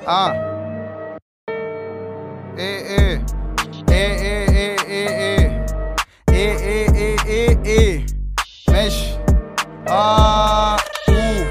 اه ايه ايه ايه ايه ايه ايه ايه ايه ايه ايه ايه ماشي اه أوه.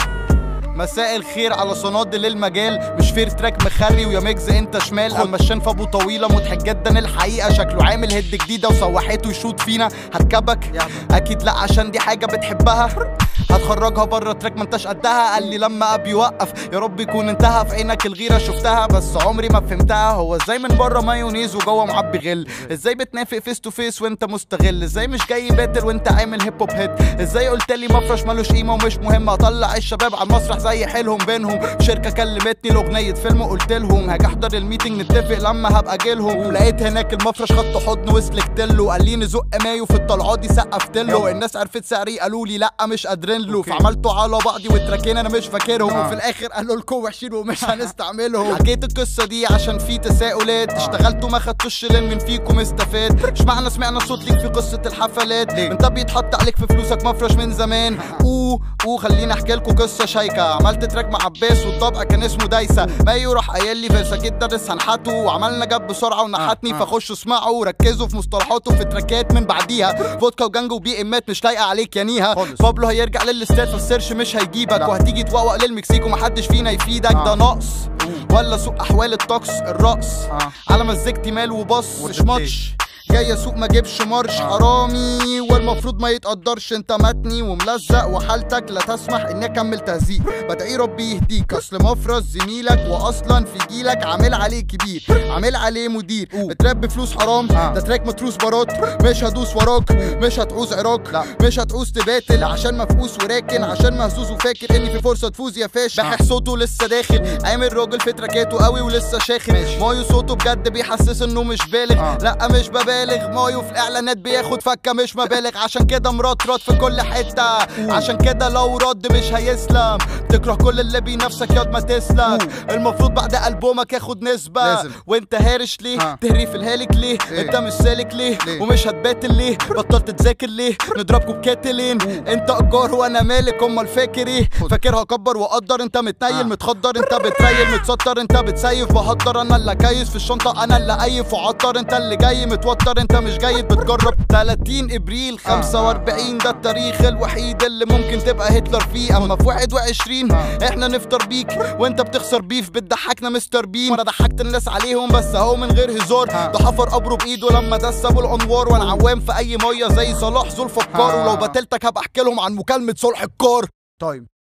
مساء الخير على صنادل المجال مش فير تراك مخري ويا ميجز انت شمال اما الشنف ابو طويله مضحك جدا الحقيقه شكله عامل هد جديده وسوحته يشوط فينا هتكبك اكيد لا عشان دي حاجه بتحبها هتخرجها بره تراك ما انتش قدها قال لي لما ابي يوقف يا رب يكون انتهى في عينك الغيره شفتها بس عمري ما فهمتها هو ازاي من بره مايونيز وجوه معبي غل ازاي بتنافق فيس تو فيس وانت مستغل ازاي مش جاي باتل وانت عامل هيب هوب هيد ازاي قلت لي مفرش ملوش قيمه ومش مهم اطلع الشباب على المسرح زي حيلهم بينهم شركه كلمتني لاغنيه فيلم قلت لهم هاجي احضر الميتنج نتفق لما هبقى جيلهم لقيت هناك المفرش خدت حضن وسلكت له قال لي نزق مايو في الطلعات دي سقفت له الناس عرفت سعري قالوا لي لا مش قادرين له فعملته على بعضي واتراكين انا مش فاكرهم وفي الاخر قالوا لكم وحشين ومش هنستعملهم حكيت القصه دي عشان في تساؤلات اشتغلت وما خدتوش لين من فيكم استفاد مش معنى سمعنا صوت ليك في قصه الحفلات انت بيتحط عليك في فلوسك مفرش من زمان اوه اوه خليني احكي لكم قصه شايكه عملت تراك مع عباس والطبع كان اسمه دايسه مايو راح قايل لي فيرسا جدا درس هنحته وعملنا جاب بسرعه ونحتني فخشوا اسمعوا وركزوا في مصطلحاته في تراكات من بعديها فودكا وجانجو وبي امات مش لايقه عليك يا نيها بابلو هيرجع للاستاد فالسيرش مش هيجيبك وهتيجي توقق للمكسيك ومحدش فينا يفيدك ده نقص ولا سوق احوال الطقس الرقص على مزيكتي مال وبص مش ماتش جاي اسوق ما جيبش مارش حرامي والمفروض ما يتقدرش انت متني وملزق وحالتك لا تسمح اني اكمل تهزيق بدعي ربي يهديك اصل مفرز زميلك واصلا في جيلك عامل عليه كبير عامل عليه مدير بتراب بفلوس حرام ده تراك متروس برات مش هدوس وراك مش هتعوز عراك مش هتعوز تباتل عشان مفقوس وراكن عشان مهزوز وفاكر ان في فرصه تفوز يا فاشل بحح صوته لسه داخل عامل راجل في تراكاته قوي ولسه شاخن مايو صوته بجد بيحسس انه مش بالغ لا مش ببالغ مايو في الاعلانات بياخد فكه مش مبالغ عشان كده مرطرط في كل حته عشان كده لو رد مش هيسلم تكره كل اللي بينافسك ياض ما تسلك المفروض بعد البومك ياخد نسبه لازم. وانت هارش ليه ها. تهري في الهالك ليه إيه؟ انت مش سالك ليه ليه؟ ومش هتباتل ليه بطلت تذاكر ليه نضربكوا بكاتلين انت اجار وانا مالك امال فاكر ايه فاكرها كبر وقدر انت متنيل آه. متخدر انت بتريل متستر انت بتسيف بهدر انا اللي كايس في الشنطه انا اللي قيف وعطر انت اللي جاي متوتر انت مش جاي بتجرب 30 ابريل 45 ده التاريخ الوحيد اللي ممكن تبقى هتلر فيه اما في 21 احنا نفطر بيك وانت بتخسر بيف بتضحكنا مستر بين وانا ضحكت الناس عليهم بس اهو من غير هزار ده حفر قبره بايده لما دس ابو الانوار وانا عوام في اي ميه زي صلاح ذو الفقار ولو بتلتك هبقى احكي لهم عن مكالمه صلح الكار تايم